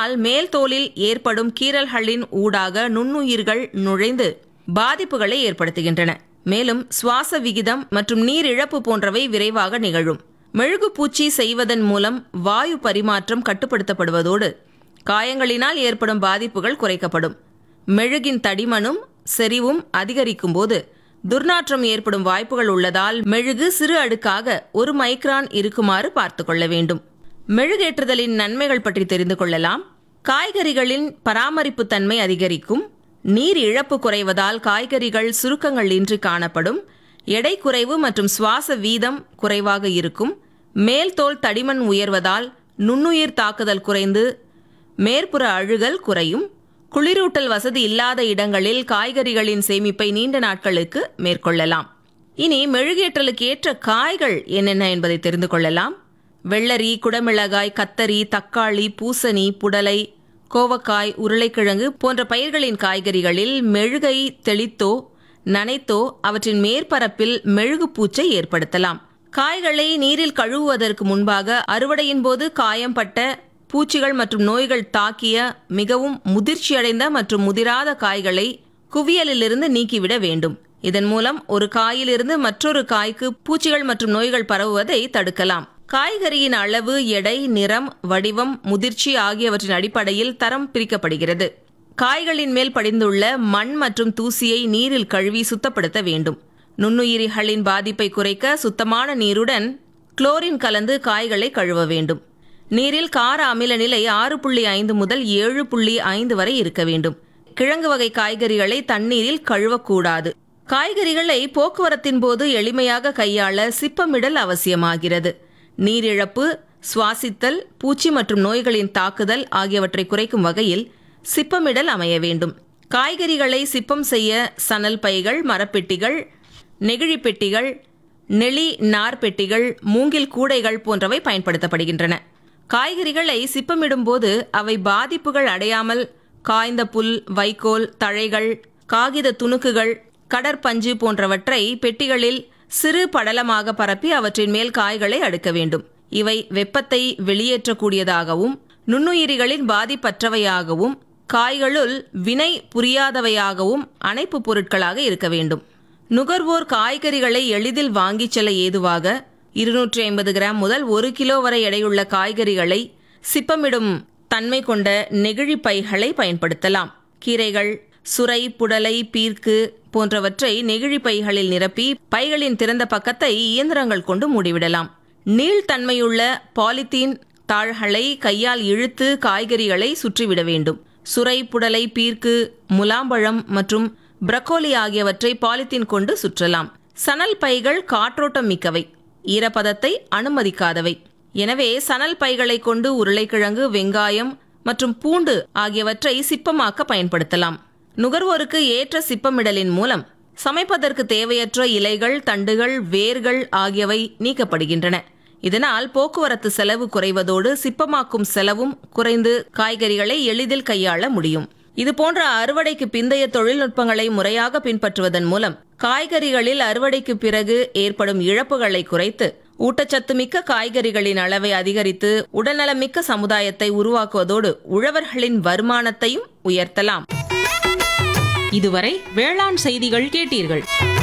இதனால் மேல் தோலில் ஏற்படும் கீறல்களின் ஊடாக நுண்ணுயிர்கள் நுழைந்து பாதிப்புகளை ஏற்படுத்துகின்றன மேலும் சுவாச விகிதம் மற்றும் நீர் இழப்பு போன்றவை விரைவாக நிகழும் மெழுகு பூச்சி செய்வதன் மூலம் வாயு பரிமாற்றம் கட்டுப்படுத்தப்படுவதோடு காயங்களினால் ஏற்படும் பாதிப்புகள் குறைக்கப்படும் மெழுகின் தடிமனும் செறிவும் அதிகரிக்கும் போது துர்நாற்றம் ஏற்படும் வாய்ப்புகள் உள்ளதால் மெழுகு சிறு அடுக்காக ஒரு மைக்ரான் இருக்குமாறு பார்த்து கொள்ள வேண்டும் மெழுகேற்றுதலின் நன்மைகள் பற்றி தெரிந்து கொள்ளலாம் காய்கறிகளின் பராமரிப்பு தன்மை அதிகரிக்கும் நீர் இழப்பு குறைவதால் காய்கறிகள் சுருக்கங்கள் இன்றி காணப்படும் எடை குறைவு மற்றும் சுவாச வீதம் குறைவாக இருக்கும் மேல் தோல் தடிமன் உயர்வதால் நுண்ணுயிர் தாக்குதல் குறைந்து மேற்புற அழுகல் குறையும் குளிரூட்டல் வசதி இல்லாத இடங்களில் காய்கறிகளின் சேமிப்பை நீண்ட நாட்களுக்கு மேற்கொள்ளலாம் இனி மெழுகேற்றலுக்கு ஏற்ற காய்கள் என்னென்ன என்பதை தெரிந்து கொள்ளலாம் வெள்ளரி குடமிளகாய் கத்தரி தக்காளி பூசணி புடலை கோவக்காய் உருளைக்கிழங்கு போன்ற பயிர்களின் காய்கறிகளில் மெழுகை தெளித்தோ நனைத்தோ அவற்றின் மேற்பரப்பில் மெழுகு பூச்சை ஏற்படுத்தலாம் காய்களை நீரில் கழுவுவதற்கு முன்பாக அறுவடையின் போது காயம்பட்ட பூச்சிகள் மற்றும் நோய்கள் தாக்கிய மிகவும் முதிர்ச்சியடைந்த மற்றும் முதிராத காய்களை குவியலிலிருந்து நீக்கிவிட வேண்டும் இதன் மூலம் ஒரு காயிலிருந்து மற்றொரு காய்க்கு பூச்சிகள் மற்றும் நோய்கள் பரவுவதை தடுக்கலாம் காய்கறியின் அளவு எடை நிறம் வடிவம் முதிர்ச்சி ஆகியவற்றின் அடிப்படையில் தரம் பிரிக்கப்படுகிறது காய்களின் மேல் படிந்துள்ள மண் மற்றும் தூசியை நீரில் கழுவி சுத்தப்படுத்த வேண்டும் நுண்ணுயிரிகளின் பாதிப்பை குறைக்க சுத்தமான நீருடன் குளோரின் கலந்து காய்களை கழுவ வேண்டும் நீரில் கார அமில நிலை ஆறு புள்ளி ஐந்து முதல் ஏழு புள்ளி ஐந்து வரை இருக்க வேண்டும் கிழங்கு வகை காய்கறிகளை தண்ணீரில் கழுவக்கூடாது காய்கறிகளை போக்குவரத்தின் போது எளிமையாக கையாள சிப்பமிடல் அவசியமாகிறது நீரிழப்பு சுவாசித்தல் பூச்சி மற்றும் நோய்களின் தாக்குதல் ஆகியவற்றை குறைக்கும் வகையில் சிப்பமிடல் அமைய வேண்டும் காய்கறிகளை சிப்பம் செய்ய சணல் பைகள் மரப்பெட்டிகள் நெகிழி பெட்டிகள் நெளி நார் பெட்டிகள் மூங்கில் கூடைகள் போன்றவை பயன்படுத்தப்படுகின்றன காய்கறிகளை சிப்பமிடும் போது அவை பாதிப்புகள் அடையாமல் காய்ந்த புல் வைக்கோல் தழைகள் காகித துணுக்குகள் கடற்பஞ்சு போன்றவற்றை பெட்டிகளில் சிறு படலமாக பரப்பி அவற்றின் மேல் காய்களை அடுக்க வேண்டும் இவை வெப்பத்தை வெளியேற்றக்கூடியதாகவும் நுண்ணுயிரிகளின் பாதிப்பற்றவையாகவும் காய்களுள் வினை புரியாதவையாகவும் அணைப்பு பொருட்களாக இருக்க வேண்டும் நுகர்வோர் காய்கறிகளை எளிதில் வாங்கிச் செல்ல ஏதுவாக இருநூற்றி ஐம்பது கிராம் முதல் ஒரு கிலோ வரை எடையுள்ள காய்கறிகளை சிப்பமிடும் தன்மை கொண்ட நெகிழி பைகளை பயன்படுத்தலாம் கீரைகள் சுரை புடலை பீர்க்கு போன்றவற்றை நெகிழி பைகளில் நிரப்பி பைகளின் திறந்த பக்கத்தை இயந்திரங்கள் கொண்டு மூடிவிடலாம் நீள்தன்மையுள்ள பாலித்தீன் தாள்களை கையால் இழுத்து காய்கறிகளை சுற்றிவிட வேண்டும் சுரை புடலை பீர்க்கு முலாம்பழம் மற்றும் பிரக்கோலி ஆகியவற்றை பாலித்தீன் கொண்டு சுற்றலாம் சணல் பைகள் காற்றோட்டம் மிக்கவை ஈரப்பதத்தை அனுமதிக்காதவை எனவே சணல் பைகளை கொண்டு உருளைக்கிழங்கு வெங்காயம் மற்றும் பூண்டு ஆகியவற்றை சிப்பமாக்க பயன்படுத்தலாம் நுகர்வோருக்கு ஏற்ற சிப்பமிடலின் மூலம் சமைப்பதற்கு தேவையற்ற இலைகள் தண்டுகள் வேர்கள் ஆகியவை நீக்கப்படுகின்றன இதனால் போக்குவரத்து செலவு குறைவதோடு சிப்பமாக்கும் செலவும் குறைந்து காய்கறிகளை எளிதில் கையாள முடியும் இதுபோன்ற அறுவடைக்கு பிந்தைய தொழில்நுட்பங்களை முறையாக பின்பற்றுவதன் மூலம் காய்கறிகளில் அறுவடைக்கு பிறகு ஏற்படும் இழப்புகளை குறைத்து ஊட்டச்சத்து மிக்க காய்கறிகளின் அளவை அதிகரித்து உடல்நலமிக்க சமுதாயத்தை உருவாக்குவதோடு உழவர்களின் வருமானத்தையும் உயர்த்தலாம் இதுவரை வேளாண் செய்திகள் கேட்டீர்கள்